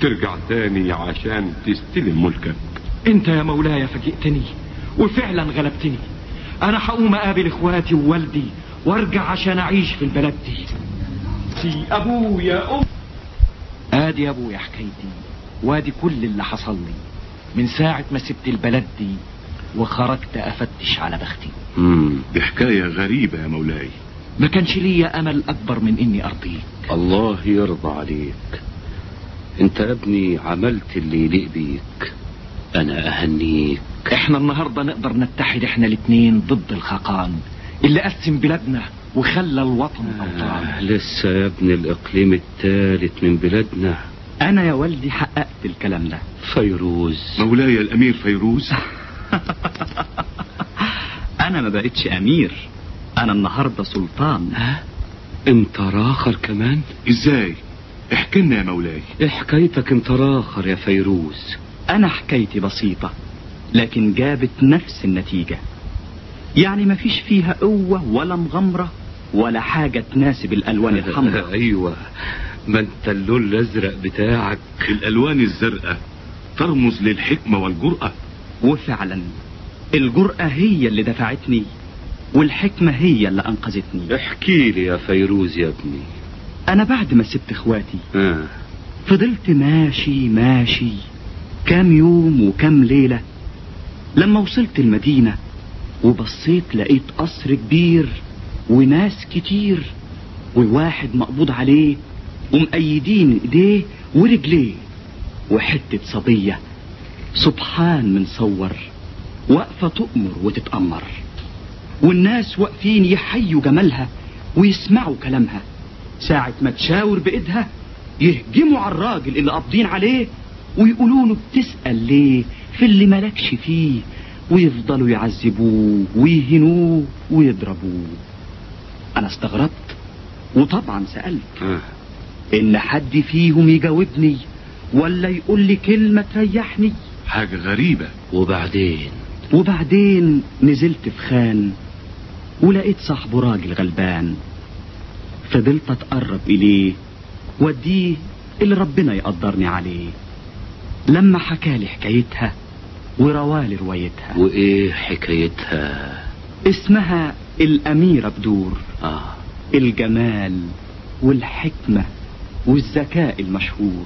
وترجع تاني عشان تستلم ملكك انت يا مولاي فاجئتني وفعلا غلبتني انا هقوم اقابل اخواتي ووالدي وارجع عشان اعيش في البلد دي سي ابويا ام ادي ابويا حكايتي وادي كل اللي حصل لي من ساعة ما سبت البلد دي وخرجت افتش على بختي امم دي حكاية غريبة يا مولاي ما كانش ليا امل اكبر من اني ارضيك الله يرضى عليك انت يا ابني عملت اللي يليق بيك انا اهنيك احنا النهاردة نقدر نتحد احنا الاتنين ضد الخاقان اللي قسم بلادنا وخلى الوطن اوطان آه لسه يا ابني الاقليم الثالث من بلادنا انا يا والدي حققت الكلام ده فيروز مولاي الامير فيروز انا ما بقتش امير انا النهاردة سلطان ها انت راخر كمان ازاي احكي لنا يا مولاي ايه حكايتك انت راخر يا فيروز انا حكايتي بسيطة لكن جابت نفس النتيجة يعني مفيش فيها قوة ولا مغامرة ولا حاجة تناسب الالوان الحمراء ايوه ما انت اللون الازرق بتاعك الالوان الزرقاء ترمز للحكمة والجرأة وفعلا الجرأة هي اللي دفعتني والحكمة هي اللي انقذتني احكي لي يا فيروز يا ابني انا بعد ما سبت اخواتي آه. فضلت ماشي ماشي كام يوم وكام ليلة لما وصلت المدينة وبصيت لقيت قصر كبير وناس كتير وواحد مقبوض عليه ومأيدين ايديه ورجليه وحتة صبية سبحان من صور واقفة تؤمر وتتأمر والناس واقفين يحيوا جمالها ويسمعوا كلامها ساعة ما تشاور بإيدها يهجموا على الراجل اللي قابضين عليه ويقولوا له بتسأل ليه في اللي مالكش فيه ويفضلوا يعذبوه ويهنوه ويضربوه أنا استغربت وطبعا سألت آه. إن حد فيهم يجاوبني ولا يقول لي كلمة تريحني حاجة غريبة وبعدين وبعدين نزلت في خان ولقيت صاحبه راجل غلبان فضلت اتقرب اليه واديه اللي ربنا يقدرني عليه لما حكالي حكايتها وروالي روايتها وايه حكايتها اسمها الأميرة بدور اه الجمال والحكمة والذكاء المشهور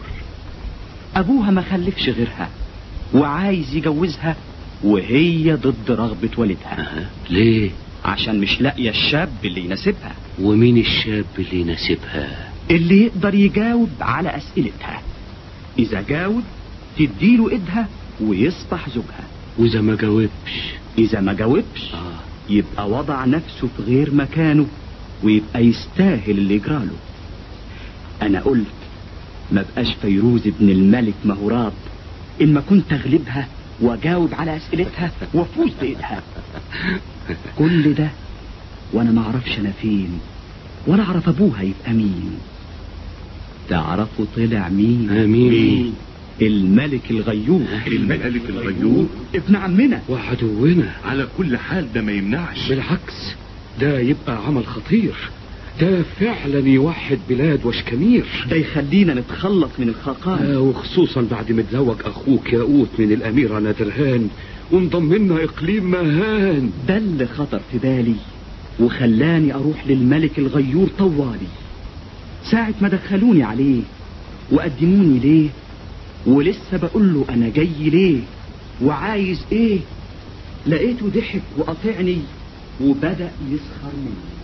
أبوها ما خلفش غيرها وعايز يجوزها وهي ضد رغبة والدها آه. ليه عشان مش لاقية الشاب اللي يناسبها ومين الشاب اللي يناسبها اللي يقدر يجاوب على أسئلتها إذا جاوب تديله إيدها ويصبح زوجها واذا ما جاوبش إذا ما جاوبش اه يبقى وضع نفسه في غير مكانه ويبقى يستاهل اللي يجراله انا قلت ما بقاش فيروز ابن الملك مهوراب ان ما كنت اغلبها واجاوب على اسئلتها وافوز بايدها كل ده وانا ما اعرفش انا فين ولا اعرف ابوها يبقى مين تعرفوا طلع مين آه، مين؟ الملك الغيور الملك الغيور ابن عمنا وعدونا على كل حال ده ما يمنعش بالعكس ده يبقى عمل خطير ده فعلا يوحد بلاد وشكمير ده يخلينا نتخلص من الخاقان آه وخصوصا بعد ما تزوج اخوك ياقوت من الاميرة نادرهان وانضم لنا اقليم مهان ده اللي خطر في بالي وخلاني اروح للملك الغيور طوالي ساعة ما دخلوني عليه وقدموني ليه ولسه بقول له انا جاي ليه وعايز ايه لقيته ضحك وقاطعني وبدأ يسخر مني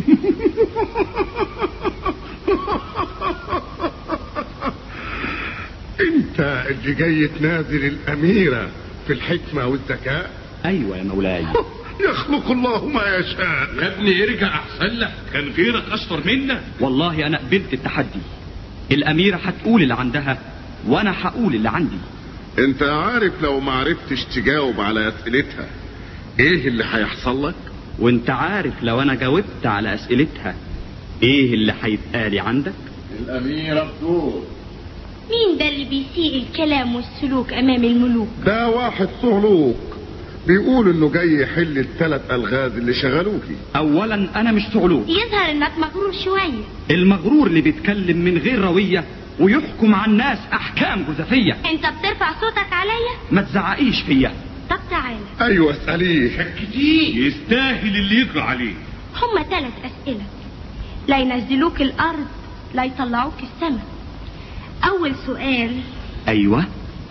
انت اللي جاي تنازل الاميرة في الحكمة والذكاء ايوه يا مولاي يخلق الله ما يشاء يا ابني ارجع احسن لك كان غيرك اشطر منا والله انا قبلت التحدي الاميرة هتقول اللي عندها وانا هقول اللي عندي انت عارف لو ما عرفتش تجاوب على اسئلتها ايه اللي هيحصل لك وانت عارف لو انا جاوبت على اسئلتها ايه اللي هيتقالي عندك الاميرة بدور مين ده اللي بيسيء الكلام والسلوك امام الملوك ده واحد صهلوك بيقول انه جاي يحل الثلاث الغاز اللي شغلوكي اولا انا مش صعلوك يظهر انك مغرور شوية المغرور اللي بيتكلم من غير روية ويحكم على الناس احكام جزافيه انت بترفع صوتك عليا ما تزعقيش فيا طب تعالى ايوه اسأليه كتير يستاهل اللي يجرى عليه هما ثلاث اسئله لا ينزلوك الارض لا يطلعوك السماء اول سؤال ايوه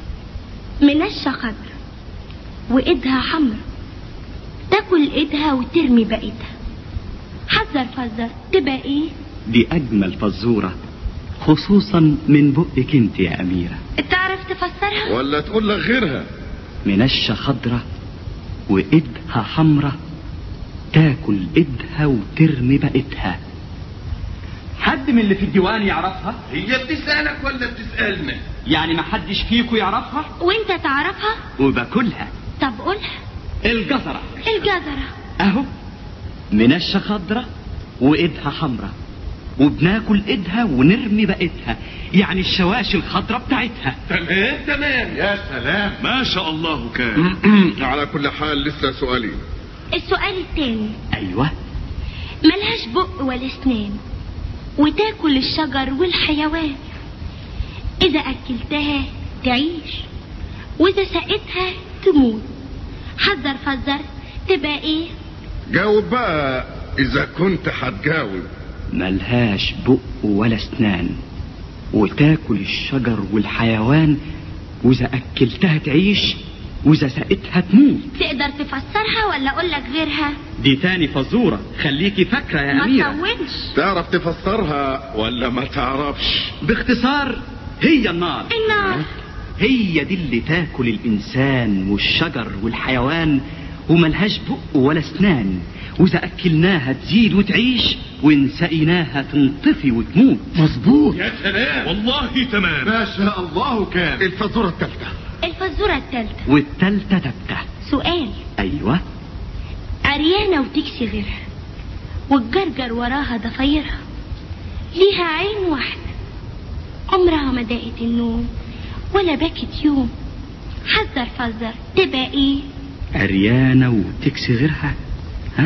منشة خضرا وايدها حمرا تاكل ايدها وترمي بقيتها حذر فذر تبقى ايه دي اجمل فزوره خصوصا من بقك انت يا اميره تعرف تفسرها ولا تقول لك غيرها منشة خضرة وإيدها حمرة تاكل إيدها وترمي بقتها حد من اللي في الديوان يعرفها هي بتسألك ولا بتسألنا يعني ما حدش فيكو يعرفها وانت تعرفها وباكلها طب قولها الجزرة الجزرة اهو منشة خضرة وإيدها حمرة وبناكل إيدها ونرمي بقتها يعني الشواشي الخضرة بتاعتها تمام تمام يا سلام ما شاء الله كان على كل حال لسه سؤالين السؤال التاني أيوة ملهاش بق ولا اسنان وتاكل الشجر والحيوان اذا اكلتها تعيش واذا سقتها تموت حذر فذر تبقى ايه جاوب بقى اذا كنت هتجاوب ملهاش بق ولا اسنان وتاكل الشجر والحيوان واذا اكلتها تعيش واذا سقتها تموت تقدر تفسرها ولا اقول لك غيرها دي تاني فزورة خليكي فاكرة يا ما أميرة تطولش تعرف تفسرها ولا ما تعرفش باختصار هي النار النار هي دي اللي تاكل الإنسان والشجر والحيوان وملهاش بق ولا اسنان واذا اكلناها تزيد وتعيش وان سقيناها تنطفي وتموت مظبوط يا سلام والله تمام ما شاء الله كان الفزورة الثالثة الفزورة التالتة والتالتة تبتة سؤال ايوه عريانة وتكسي غيرها والجرجر وراها ضفايرها ليها عين واحدة عمرها ما دقت النوم ولا بكت يوم حذر فذر تبقى ايه عريانة وتكسي غيرها ها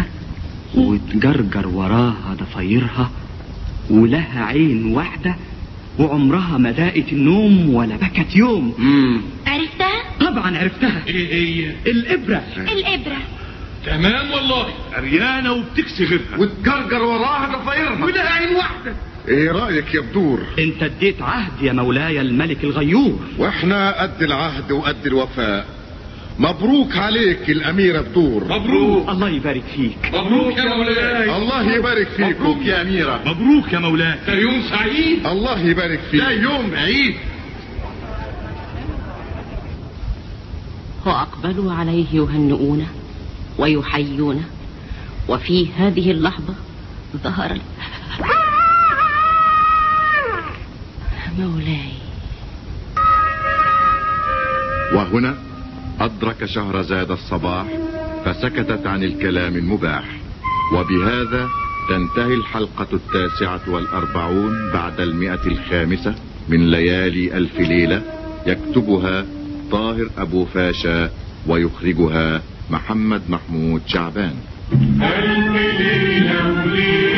وتجرجر وراها ضفايرها ولها عين واحدة وعمرها ما داقت النوم ولا بكت يوم امم عرفتها طبعا عرفتها ايه هي الإبرة الإبرة تمام والله عريانة وبتكسي غيرها وتجرجر وراها ضفايرها ولها عين واحدة ايه رأيك يا بدور انت اديت عهد يا مولاي الملك الغيور واحنا قد العهد وقد الوفاء مبروك عليك الأميرة بدور مبروك الله يبارك فيك مبروك يا مولاي الله يبارك فيكم يا أميرة مبروك يا مولاي ده يوم سعيد الله يبارك فيك ده يوم عيد وأقبلوا عليه يهنئونه ويحيونه وفي هذه اللحظة ظهر ال- مولاي وهنا أدرك شهرزاد الصباح فسكتت عن الكلام المباح وبهذا تنتهي الحلقة التاسعة والأربعون بعد المئة الخامسة من ليالي ألف ليلة يكتبها طاهر أبو فاشا ويخرجها محمد محمود شعبان ألف ليلة وليلة